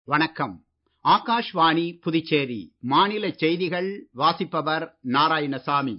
வணக்கம் ஆகாஷ்வாணி புதுச்சேரி மாநில செய்திகள் வாசிப்பவர் நாராயணசாமி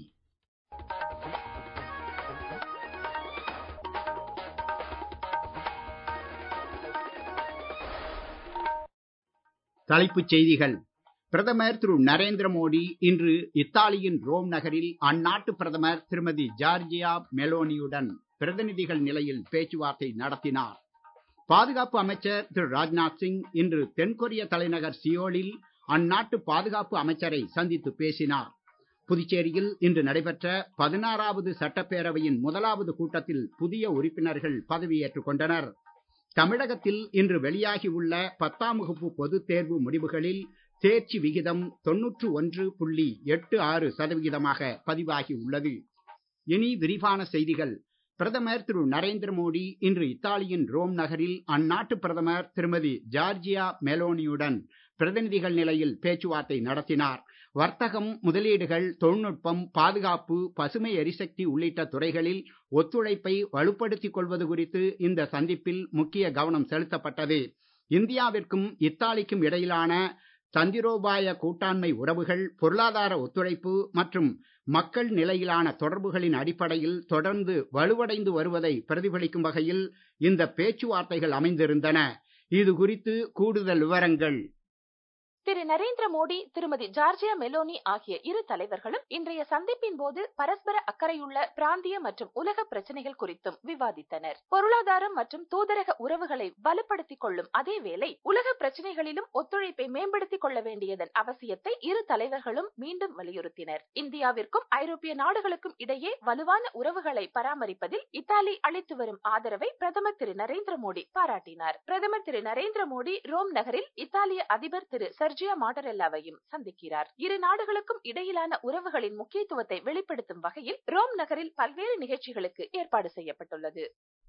தலைப்புச் செய்திகள் பிரதமர் திரு நரேந்திர மோடி இன்று இத்தாலியின் ரோம் நகரில் அந்நாட்டு பிரதமர் திருமதி ஜார்ஜியா மெலோனியுடன் பிரதிநிதிகள் நிலையில் பேச்சுவார்த்தை நடத்தினார் பாதுகாப்பு அமைச்சர் திரு ராஜ்நாத் சிங் இன்று தென்கொரிய தலைநகர் சியோலில் அந்நாட்டு பாதுகாப்பு அமைச்சரை சந்தித்து பேசினார் புதுச்சேரியில் இன்று நடைபெற்ற பதினாறாவது சட்டப்பேரவையின் முதலாவது கூட்டத்தில் புதிய உறுப்பினர்கள் பதவியேற்றுக் கொண்டனர் தமிழகத்தில் இன்று வெளியாகி உள்ள பத்தாம் வகுப்பு பொதுத் தேர்வு முடிவுகளில் தேர்ச்சி விகிதம் தொன்னூற்று ஒன்று புள்ளி எட்டு ஆறு சதவிகிதமாக பதிவாகி உள்ளது இனி விரிவான செய்திகள் பிரதமர் திரு நரேந்திர மோடி இன்று இத்தாலியின் ரோம் நகரில் அந்நாட்டு பிரதமர் திருமதி ஜார்ஜியா மெலோனியுடன் பிரதிநிதிகள் நிலையில் பேச்சுவார்த்தை நடத்தினார் வர்த்தகம் முதலீடுகள் தொழில்நுட்பம் பாதுகாப்பு பசுமை எரிசக்தி உள்ளிட்ட துறைகளில் ஒத்துழைப்பை வலுப்படுத்திக் கொள்வது குறித்து இந்த சந்திப்பில் முக்கிய கவனம் செலுத்தப்பட்டது இந்தியாவிற்கும் இத்தாலிக்கும் இடையிலான தந்திரோபாய கூட்டாண்மை உறவுகள் பொருளாதார ஒத்துழைப்பு மற்றும் மக்கள் நிலையிலான தொடர்புகளின் அடிப்படையில் தொடர்ந்து வலுவடைந்து வருவதை பிரதிபலிக்கும் வகையில் இந்த பேச்சுவார்த்தைகள் அமைந்திருந்தன இது குறித்து கூடுதல் விவரங்கள் திரு நரேந்திர மோடி திருமதி ஜார்ஜியா மெலோனி ஆகிய இரு தலைவர்களும் இன்றைய சந்திப்பின் போது பரஸ்பர அக்கறையுள்ள பிராந்திய மற்றும் உலக பிரச்சனைகள் குறித்தும் விவாதித்தனர் பொருளாதாரம் மற்றும் தூதரக உறவுகளை வலுப்படுத்திக் கொள்ளும் அதே வேளை உலக பிரச்சனைகளிலும் ஒத்துழைப்பை மேம்படுத்திக் கொள்ள வேண்டியதன் அவசியத்தை இரு தலைவர்களும் மீண்டும் வலியுறுத்தினர் இந்தியாவிற்கும் ஐரோப்பிய நாடுகளுக்கும் இடையே வலுவான உறவுகளை பராமரிப்பதில் இத்தாலி அளித்து வரும் ஆதரவை பிரதமர் திரு நரேந்திர மோடி பாராட்டினார் பிரதமர் திரு நரேந்திர மோடி ரோம் நகரில் இத்தாலிய அதிபர் திரு சர்ஜியா மாட்டரெல்லாவையும் சந்திக்கிறார் இரு நாடுகளுக்கும் இடையிலான உறவுகளின் முக்கியத்துவத்தை வெளிப்படுத்தும் வகையில் ரோம் நகரில் பல்வேறு நிகழ்ச்சிகளுக்கு ஏற்பாடு செய்யப்பட்டுள்ளது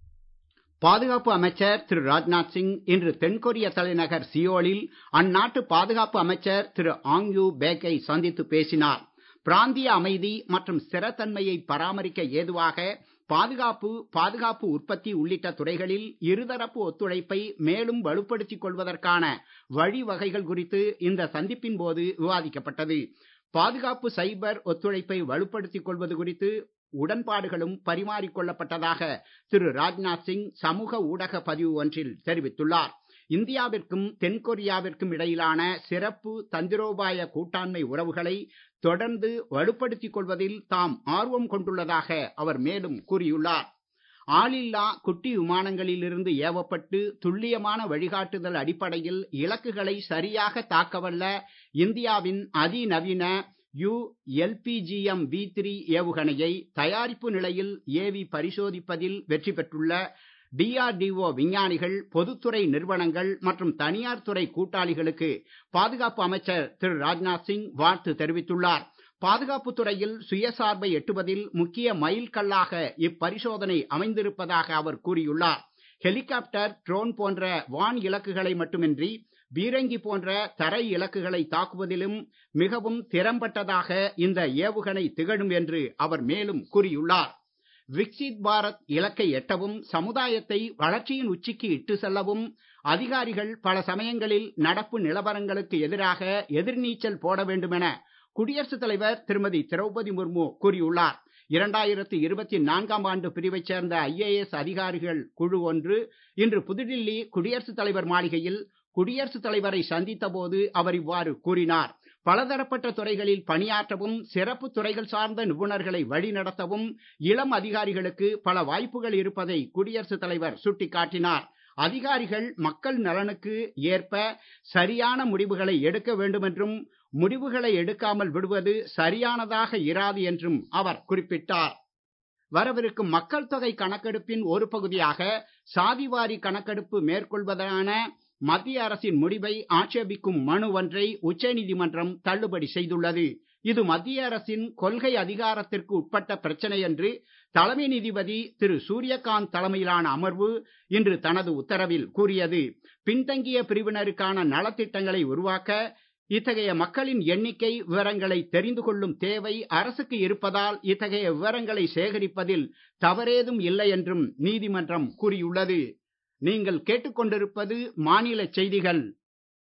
பாதுகாப்பு அமைச்சர் திரு ராஜ்நாத் சிங் இன்று தென்கொரிய தலைநகர் சியோலில் அந்நாட்டு பாதுகாப்பு அமைச்சர் திரு ஆங் யூ பேக்கை சந்தித்து பேசினார் பிராந்திய அமைதி மற்றும் ஸ்திரத்தன்மையை பராமரிக்க ஏதுவாக பாதுகாப்பு பாதுகாப்பு உற்பத்தி உள்ளிட்ட துறைகளில் இருதரப்பு ஒத்துழைப்பை மேலும் வலுப்படுத்திக் கொள்வதற்கான வழிவகைகள் குறித்து இந்த சந்திப்பின் போது விவாதிக்கப்பட்டது பாதுகாப்பு சைபர் ஒத்துழைப்பை வலுப்படுத்திக் கொள்வது குறித்து உடன்பாடுகளும் பரிமாறிக் கொள்ளப்பட்டதாக திரு ராஜ்நாத் சிங் சமூக ஊடக பதிவு ஒன்றில் தெரிவித்துள்ளார் இந்தியாவிற்கும் தென்கொரியாவிற்கும் இடையிலான சிறப்பு தந்திரோபாய கூட்டாண்மை உறவுகளை தொடர்ந்து வலுப்படுத்திக் கொள்வதில் தாம் ஆர்வம் கொண்டுள்ளதாக அவர் மேலும் கூறியுள்ளார் ஆளில்லா குட்டி விமானங்களிலிருந்து ஏவப்பட்டு துல்லியமான வழிகாட்டுதல் அடிப்படையில் இலக்குகளை சரியாக தாக்கவல்ல இந்தியாவின் அதிநவீன யு எல்பிஜிஎம் வி த்ரீ ஏவுகணையை தயாரிப்பு நிலையில் ஏவி பரிசோதிப்பதில் வெற்றி பெற்றுள்ள டிஆர்டிஓ விஞ்ஞானிகள் பொதுத்துறை நிறுவனங்கள் மற்றும் தனியார் துறை கூட்டாளிகளுக்கு பாதுகாப்பு அமைச்சர் திரு ராஜ்நாத் சிங் வாழ்த்து தெரிவித்துள்ளார் பாதுகாப்பு துறையில் சுயசார்பை எட்டுவதில் முக்கிய மைல் கல்லாக இப்பரிசோதனை அமைந்திருப்பதாக அவர் கூறியுள்ளார் ஹெலிகாப்டர் ட்ரோன் போன்ற வான் இலக்குகளை மட்டுமின்றி பீரங்கி போன்ற தரை இலக்குகளை தாக்குவதிலும் மிகவும் திறம்பட்டதாக இந்த ஏவுகணை திகழும் என்று அவர் மேலும் கூறியுள்ளார் விக்சித் பாரத் இலக்கை எட்டவும் சமுதாயத்தை வளர்ச்சியின் உச்சிக்கு இட்டு செல்லவும் அதிகாரிகள் பல சமயங்களில் நடப்பு நிலவரங்களுக்கு எதிராக எதிர்நீச்சல் போட வேண்டுமென குடியரசுத் தலைவர் திருமதி திரௌபதி முர்மு கூறியுள்ளார் இரண்டாயிரத்தி இருபத்தி நான்காம் ஆண்டு பிரிவைச் சேர்ந்த ஐஏஎஸ் அதிகாரிகள் குழு ஒன்று இன்று புதுடில்லி குடியரசுத் தலைவர் மாளிகையில் குடியரசுத் தலைவரை சந்தித்த போது அவர் இவ்வாறு கூறினார் பலதரப்பட்ட துறைகளில் பணியாற்றவும் சிறப்பு துறைகள் சார்ந்த நிபுணர்களை வழிநடத்தவும் இளம் அதிகாரிகளுக்கு பல வாய்ப்புகள் இருப்பதை குடியரசுத் தலைவர் சுட்டிக்காட்டினார் அதிகாரிகள் மக்கள் நலனுக்கு ஏற்ப சரியான முடிவுகளை எடுக்க வேண்டும் என்றும் முடிவுகளை எடுக்காமல் விடுவது சரியானதாக இராது என்றும் அவர் குறிப்பிட்டார் வரவிருக்கும் மக்கள் தொகை கணக்கெடுப்பின் ஒரு பகுதியாக சாதிவாரி கணக்கெடுப்பு மேற்கொள்வதான மத்திய அரசின் முடிவை ஆட்சேபிக்கும் மனு ஒன்றை உச்சநீதிமன்றம் தள்ளுபடி செய்துள்ளது இது மத்திய அரசின் கொள்கை அதிகாரத்திற்கு உட்பட்ட பிரச்சனை என்று தலைமை நீதிபதி திரு சூரியகாந்த் தலைமையிலான அமர்வு இன்று தனது உத்தரவில் கூறியது பின்தங்கிய பிரிவினருக்கான நலத்திட்டங்களை உருவாக்க இத்தகைய மக்களின் எண்ணிக்கை விவரங்களை தெரிந்து கொள்ளும் தேவை அரசுக்கு இருப்பதால் இத்தகைய விவரங்களை சேகரிப்பதில் தவறேதும் இல்லை என்றும் நீதிமன்றம் கூறியுள்ளது நீங்கள் கேட்டுக்கொண்டிருப்பது மாநில செய்திகள்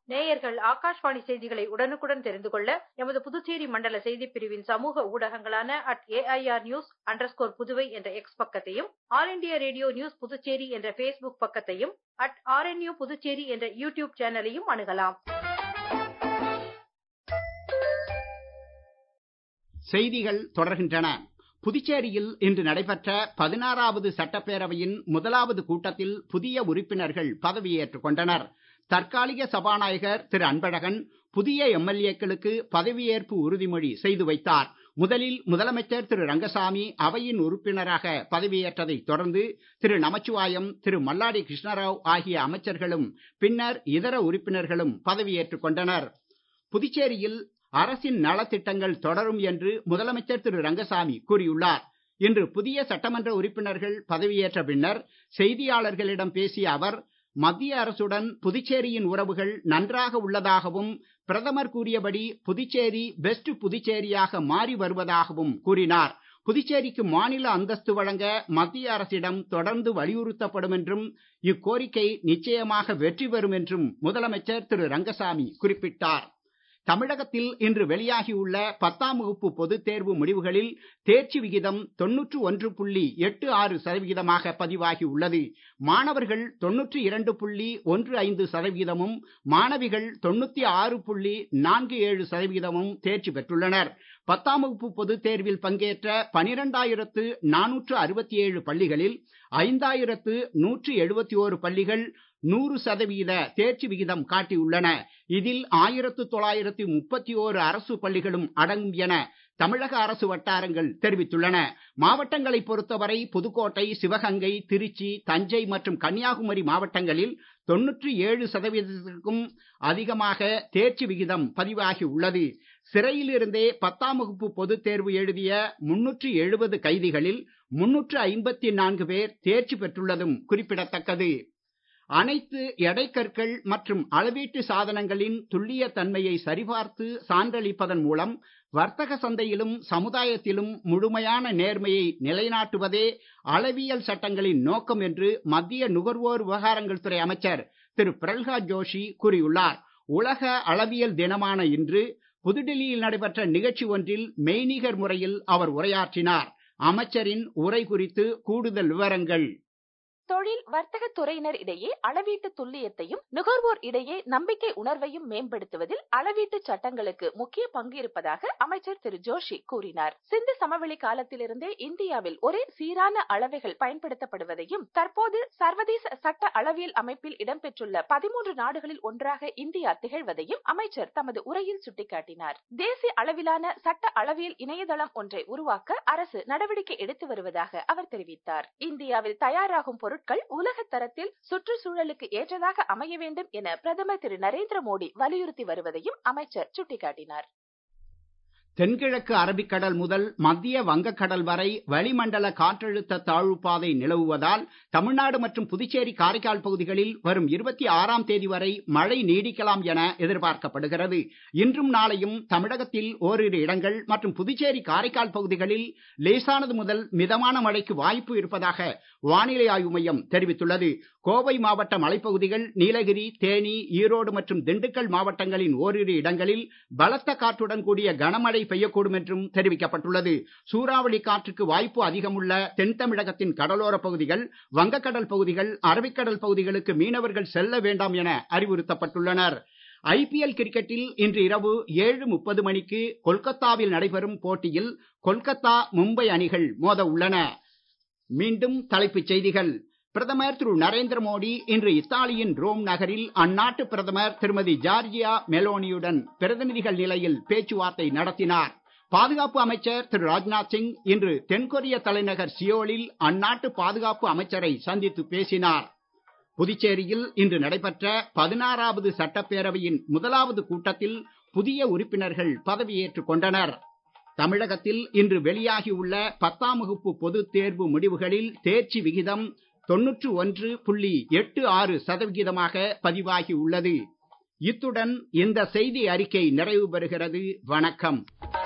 நேயர்கள் ஆகாஷ்வாணி செய்திகளை உடனுக்குடன் தெரிந்து கொள்ள எமது புதுச்சேரி மண்டல செய்திப் பிரிவின் சமூக ஊடகங்களான at AIR news underscore Puduvai என்ற எக்ஸ் பக்கத்தையும் All India Radio News Puducherry என்ற ஃபேஸ்புக் பக்கத்தையும் அட் ஆர்என்யூ புதுச்சேரி என்ற யூடியூப் சேனலையும் அணுகலாம் செய்திகள் தொடர்கின்றன புதுச்சேரியில் இன்று நடைபெற்ற பதினாறாவது சட்டப்பேரவையின் முதலாவது கூட்டத்தில் புதிய உறுப்பினர்கள் பதவியேற்றுக் கொண்டனர் தற்காலிக சபாநாயகர் திரு அன்பழகன் புதிய எம்எல்ஏக்களுக்கு பதவியேற்பு உறுதிமொழி செய்து வைத்தார் முதலில் முதலமைச்சர் திரு ரங்கசாமி அவையின் உறுப்பினராக பதவியேற்றதை தொடர்ந்து திரு நமச்சிவாயம் திரு மல்லாடி கிருஷ்ணராவ் ஆகிய அமைச்சர்களும் பின்னர் இதர உறுப்பினர்களும் பதவியேற்றுக் கொண்டனர் புதுச்சேரியில் அரசின் நலத்திட்டங்கள் தொடரும் என்று முதலமைச்சர் திரு ரங்கசாமி கூறியுள்ளார் இன்று புதிய சட்டமன்ற உறுப்பினர்கள் பதவியேற்ற பின்னர் செய்தியாளர்களிடம் பேசிய அவர் மத்திய அரசுடன் புதுச்சேரியின் உறவுகள் நன்றாக உள்ளதாகவும் பிரதமர் கூறியபடி புதுச்சேரி பெஸ்ட் புதுச்சேரியாக மாறி வருவதாகவும் கூறினார் புதுச்சேரிக்கு மாநில அந்தஸ்து வழங்க மத்திய அரசிடம் தொடர்ந்து வலியுறுத்தப்படும் என்றும் இக்கோரிக்கை நிச்சயமாக வெற்றி பெறும் என்றும் முதலமைச்சர் திரு ரங்கசாமி குறிப்பிட்டார் தமிழகத்தில் இன்று வெளியாகியுள்ள பத்தாம் வகுப்பு பொதுத் தேர்வு முடிவுகளில் தேர்ச்சி விகிதம் தொன்னூற்று ஒன்று புள்ளி எட்டு ஆறு சதவிகிதமாக பதிவாகி உள்ளது மாணவர்கள் தொன்னூற்றி இரண்டு புள்ளி ஒன்று ஐந்து சதவிகிதமும் மாணவிகள் தொண்ணூத்தி ஆறு புள்ளி நான்கு ஏழு சதவிகிதமும் தேர்ச்சி பெற்றுள்ளனர் பத்தாம் வகுப்பு பொதுத் தேர்வில் பங்கேற்ற பனிரெண்டாயிரத்து நானூற்று அறுபத்தி ஏழு பள்ளிகளில் ஐந்தாயிரத்து நூற்று எழுபத்தி ஓரு பள்ளிகள் நூறு சதவீத தேர்ச்சி விகிதம் காட்டியுள்ளன இதில் ஆயிரத்து தொள்ளாயிரத்து முப்பத்தி ஓரு அரசு பள்ளிகளும் அடங்கும் என தமிழக அரசு வட்டாரங்கள் தெரிவித்துள்ளன மாவட்டங்களை பொறுத்தவரை புதுக்கோட்டை சிவகங்கை திருச்சி தஞ்சை மற்றும் கன்னியாகுமரி மாவட்டங்களில் தொன்னூற்றி ஏழு சதவீதத்திற்கும் அதிகமாக தேர்ச்சி விகிதம் பதிவாகி உள்ளது சிறையில் இருந்தே பத்தாம் வகுப்பு பொதுத் தேர்வு எழுதிய முன்னூற்று எழுபது கைதிகளில் முன்னூற்று ஐம்பத்தி நான்கு பேர் தேர்ச்சி பெற்றுள்ளதும் குறிப்பிடத்தக்கது அனைத்து எடைக்கற்கள் மற்றும் அளவீட்டு சாதனங்களின் துல்லிய தன்மையை சரிபார்த்து சான்றளிப்பதன் மூலம் வர்த்தக சந்தையிலும் சமுதாயத்திலும் முழுமையான நேர்மையை நிலைநாட்டுவதே அளவியல் சட்டங்களின் நோக்கம் என்று மத்திய நுகர்வோர் விவகாரங்கள் துறை அமைச்சர் திரு பிரல்ஹாத் ஜோஷி கூறியுள்ளார் உலக அளவியல் தினமான இன்று புதுடெல்லியில் நடைபெற்ற நிகழ்ச்சி ஒன்றில் மெய்நிகர் முறையில் அவர் உரையாற்றினார் அமைச்சரின் உரை குறித்து கூடுதல் விவரங்கள் தொழில் வர்த்தக துறையினர் இடையே அளவீட்டு துல்லியத்தையும் நுகர்வோர் இடையே நம்பிக்கை உணர்வையும் மேம்படுத்துவதில் அளவீட்டு சட்டங்களுக்கு முக்கிய பங்கு இருப்பதாக அமைச்சர் திரு ஜோஷி கூறினார் சிந்து சமவெளி காலத்திலிருந்தே இந்தியாவில் ஒரே சீரான அளவைகள் பயன்படுத்தப்படுவதையும் தற்போது சர்வதேச சட்ட அளவியல் அமைப்பில் இடம்பெற்றுள்ள பதிமூன்று நாடுகளில் ஒன்றாக இந்தியா திகழ்வதையும் அமைச்சர் தமது உரையில் சுட்டிக்காட்டினார் தேசிய அளவிலான சட்ட அளவியல் இணையதளம் ஒன்றை உருவாக்க அரசு நடவடிக்கை எடுத்து வருவதாக அவர் தெரிவித்தார் இந்தியாவில் தயாராகும் பொருட்கள் உலக தரத்தில் சுற்றுச்சூழலுக்கு ஏற்றதாக அமைய வேண்டும் என பிரதமர் திரு நரேந்திர மோடி வலியுறுத்தி வருவதையும் அமைச்சர் சுட்டிக்காட்டினார் தென்கிழக்கு அரபிக்கடல் முதல் மத்திய வங்கக்கடல் வரை வளிமண்டல காற்றழுத்த தாழ்வு பாதை நிலவுவதால் தமிழ்நாடு மற்றும் புதுச்சேரி காரைக்கால் பகுதிகளில் வரும் இருபத்தி ஆறாம் தேதி வரை மழை நீடிக்கலாம் என எதிர்பார்க்கப்படுகிறது இன்றும் நாளையும் தமிழகத்தில் ஓரிரு இடங்கள் மற்றும் புதுச்சேரி காரைக்கால் பகுதிகளில் லேசானது முதல் மிதமான மழைக்கு வாய்ப்பு இருப்பதாக வானிலை ஆய்வு மையம் தெரிவித்துள்ளது கோவை மாவட்ட மலைப்பகுதிகள் நீலகிரி தேனி ஈரோடு மற்றும் திண்டுக்கல் மாவட்டங்களின் ஓரிரு இடங்களில் பலத்த காற்றுடன் கூடிய கனமழை பெய்யக்கூடும் என்றும் தெரிவிக்கப்பட்டுள்ளது சூறாவளி காற்றுக்கு வாய்ப்பு அதிகமுள்ள தென் தமிழகத்தின் கடலோர பகுதிகள் வங்கக்கடல் பகுதிகள் அரபிக்கடல் பகுதிகளுக்கு மீனவர்கள் செல்ல வேண்டாம் என அறிவுறுத்தப்பட்டுள்ளனர் ஐபிஎல் கிரிக்கெட்டில் இன்று இரவு ஏழு முப்பது மணிக்கு கொல்கத்தாவில் நடைபெறும் போட்டியில் கொல்கத்தா மும்பை அணிகள் மோத உள்ளன மீண்டும் தலைப்புச் செய்திகள் பிரதமர் திரு நரேந்திர மோடி இன்று இத்தாலியின் ரோம் நகரில் அந்நாட்டு பிரதமர் திருமதி ஜார்ஜியா மெலோனியுடன் பிரதிநிதிகள் நிலையில் பேச்சுவார்த்தை நடத்தினார் பாதுகாப்பு அமைச்சர் திரு ராஜ்நாத் சிங் இன்று தென்கொரிய தலைநகர் சியோலில் அந்நாட்டு பாதுகாப்பு அமைச்சரை சந்தித்து பேசினார் புதுச்சேரியில் இன்று நடைபெற்ற பதினாறாவது சட்டப்பேரவையின் முதலாவது கூட்டத்தில் புதிய உறுப்பினர்கள் பதவியேற்றுக் கொண்டனர் தமிழகத்தில் இன்று வெளியாகியுள்ள பத்தாம் வகுப்பு பொதுத் தேர்வு முடிவுகளில் தேர்ச்சி விகிதம் தொன்னூற்று ஒன்று புள்ளி எட்டு ஆறு சதவிகிதமாக பதிவாகி உள்ளது இத்துடன் இந்த செய்தி அறிக்கை நிறைவு பெறுகிறது வணக்கம்